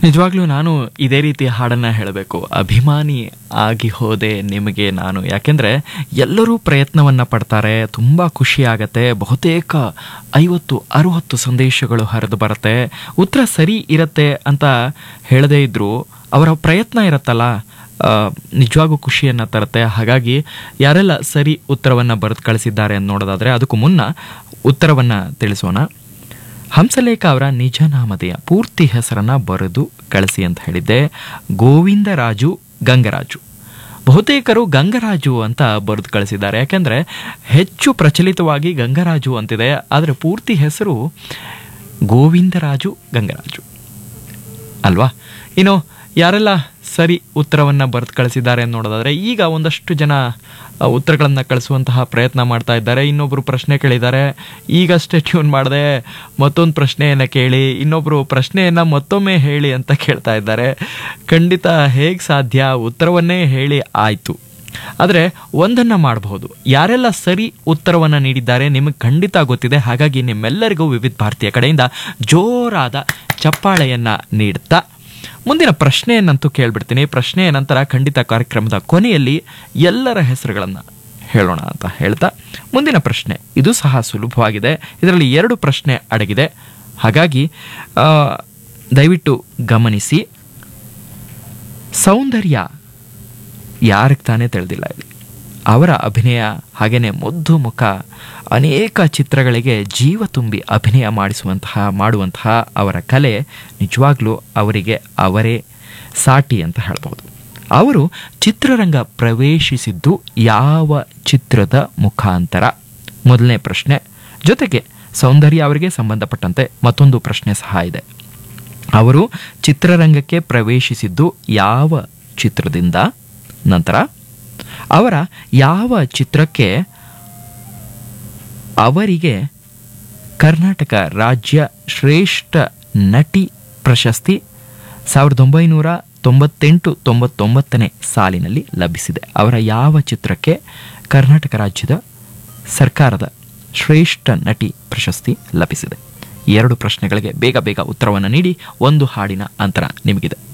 ನಿಜವಾಗ್ಲೂ ನಾನು ಇದೇ ರೀತಿ ಹಾಡನ್ನ ಹೇಳಬೇಕು ಅಭಿಮಾನಿ ಆಗಿ ಹೋದೆ ನಿಮಗೆ ನಾನು ಯಾಕೆಂದ್ರೆ ಎಲ್ಲರೂ ಪ್ರಯತ್ನವನ್ನ ಪಡ್ತಾರೆ ತುಂಬಾ ಖುಷಿ ಆಗತ್ತೆ ಬಹುತೇಕ ಐವತ್ತು ಅರುವತ್ತು ಸಂದೇಶಗಳು ಹರಿದು ಬರುತ್ತೆ ಉತ್ತರ ಸರಿ ಇರತ್ತೆ ಅಂತ ಹೇಳದೇ ಇದ್ರು ಅವರ ಪ್ರಯತ್ನ ಇರತ್ತಲ್ಲ ಆ, ನಿಜವಾಗೂ ಖುಷಿಯನ್ನ ತರುತ್ತೆ ಹಾಗಾಗಿ ಯಾರೆಲ್ಲ ಸರಿ ಉತ್ತರವನ್ನ ಬರೆದು ಕಳಿಸಿದ್ದಾರೆ ಅಂತ ನೋಡೋದಾದ್ರೆ ಅದಕ್ಕೂ ಮುನ್ನ ಉತ್ತರವನ್ನ ತಿಳಿಸೋಣ ಹಂಸಲೇಖ ಅವರ ನಿಜ ನಾಮಧೇಯ ಪೂರ್ತಿ ಹೆಸರನ್ನ ಬರೆದು ಕಳಿಸಿ ಅಂತ ಹೇಳಿದ್ದೆ ಗೋವಿಂದರಾಜು ಗಂಗರಾಜು ಬಹುತೇಕರು ಗಂಗರಾಜು ಅಂತ ಬರೆದು ಕಳಿಸಿದ್ದಾರೆ ಯಾಕೆಂದ್ರೆ ಹೆಚ್ಚು ಪ್ರಚಲಿತವಾಗಿ ಗಂಗರಾಜು ಅಂತಿದೆ ಆದರೆ ಪೂರ್ತಿ ಹೆಸರು ಗೋವಿಂದರಾಜು ಗಂಗರಾಜು ಅಲ್ವಾ ಇನ್ನು ಯಾರೆಲ್ಲ ಸರಿ ಉತ್ತರವನ್ನ ಬರೆದು ಕಳಿಸಿದ್ದಾರೆ ಅಂತ ನೋಡೋದಾದ್ರೆ ಈಗ ಒಂದಷ್ಟು ಜನ ಆ, ಉತ್ತರಗಳನ್ನ ಕಳಿಸುವಂತಹ ಪ್ರಯತ್ನ ಮಾಡ್ತಾ ಇದ್ದಾರೆ ಇನ್ನೊಬ್ರು ಪ್ರಶ್ನೆ ಕೇಳಿದ್ದಾರೆ ಈಗಷ್ಟೇ ಟ್ಯೂನ್ ಮಾಡಿದೆ ಮತ್ತೊಂದು ಪ್ರಶ್ನೆಯನ್ನ ಕೇಳಿ ಇನ್ನೊಬ್ರು ಪ್ರಶ್ನೆಯನ್ನ ಮತ್ತೊಮ್ಮೆ ಹೇಳಿ ಅಂತ ಕೇಳ್ತಾ ಇದ್ದಾರೆ ಖಂಡಿತ ಹೇಗೆ ಸಾಧ್ಯ ಉತ್ತರವನ್ನೇ ಹೇಳಿ ಆಯ್ತು ಆದರೆ ಒಂದನ್ನ ಮಾಡಬಹುದು ಯಾರೆಲ್ಲ ಸರಿ ಉತ್ತರವನ್ನ ನೀಡಿದ್ದಾರೆ ನಿಮಗೆ ಖಂಡಿತ ಗೊತ್ತಿದೆ ಹಾಗಾಗಿ ನಿಮ್ಮೆಲ್ಲರಿಗೂ ವಿವಿಧ ಭಾರತೀಯ ಕಡೆಯಿಂದ ಜೋರಾದ ಚಪ್ಪಾಳೆಯನ್ನ ನೀಡ್ತಾ ಮುಂದಿನ ಪ್ರಶ್ನೆಯನ್ನಂತೂ ಕೇಳ್ಬಿಡ್ತೀನಿ ಪ್ರಶ್ನೆಯ ನಂತರ ಖಂಡಿತ ಕಾರ್ಯಕ್ರಮದ ಕೊನೆಯಲ್ಲಿ ಎಲ್ಲರ ಹೆಸರುಗಳನ್ನ ಹೇಳೋಣ ಅಂತ ಹೇಳ್ತಾ ಮುಂದಿನ ಪ್ರಶ್ನೆ ಇದು ಸಹ ಸುಲಭವಾಗಿದೆ ಇದರಲ್ಲಿ ಎರಡು ಪ್ರಶ್ನೆ ಅಡಗಿದೆ ಹಾಗಾಗಿ ಆ, ದಯವಿಟ್ಟು ಗಮನಿಸಿ ಸೌಂದರ್ಯ ಯಾರಿಗೆ ತಾನೇ ತಿಳಿದಿಲ್ಲ ಇಲ್ಲಿ ಅವರ ಅಭಿನಯ ಹಾಗೇನೆ ಮುದ್ದು ಮುಖ ಅನೇಕ ಚಿತ್ರಗಳಿಗೆ ಜೀವ ತುಂಬಿ ಅಭಿನಯ ಮಾಡಿಸುವಂತಹ ಮಾಡುವಂತಹ ಅವರ ಕಲೆ ನಿಜವಾಗ್ಲೂ ಅವರಿಗೆ ಅವರೇ ಸಾಟಿ ಅಂತ ಹೇಳ್ಬೋದು ಅವರು ಚಿತ್ರರಂಗ ಪ್ರವೇಶಿಸಿದ್ದು ಯಾವ ಚಿತ್ರದ ಮುಖಾಂತರ ಮೊದಲನೇ ಪ್ರಶ್ನೆ ಜೊತೆಗೆ ಸೌಂದರ್ಯ ಅವರಿಗೆ ಸಂಬಂಧಪಟ್ಟಂತೆ ಮತ್ತೊಂದು ಪ್ರಶ್ನೆ ಸಹ ಇದೆ ಅವರು ಚಿತ್ರರಂಗಕ್ಕೆ ಪ್ರವೇಶಿಸಿದ್ದು ಯಾವ ಚಿತ್ರದಿಂದ ನಂತರ ಅವರ ಯಾವ ಚಿತ್ರಕ್ಕೆ ಅವರಿಗೆ ಕರ್ನಾಟಕ ರಾಜ್ಯ ಶ್ರೇಷ್ಠ ನಟಿ ಪ್ರಶಸ್ತಿ ಸಾವಿರದ ಒಂಬೈನೂರ ತೊಂಬತ್ತೆಂಟು ತೊಂಬತ್ತೊಂಬತ್ತನೇ ಸಾಲಿನಲ್ಲಿ ಲಭಿಸಿದೆ ಅವರ ಯಾವ ಚಿತ್ರಕ್ಕೆ ಕರ್ನಾಟಕ ರಾಜ್ಯದ ಸರ್ಕಾರದ ಶ್ರೇಷ್ಠ ನಟಿ ಪ್ರಶಸ್ತಿ ಲಭಿಸಿದೆ ಈ ಎರಡು ಪ್ರಶ್ನೆಗಳಿಗೆ ಬೇಗ ಬೇಗ ಉತ್ತರವನ್ನು ನೀಡಿ ಒಂದು ಹಾಡಿನ ಅಂತರ ನಿಮಗಿದೆ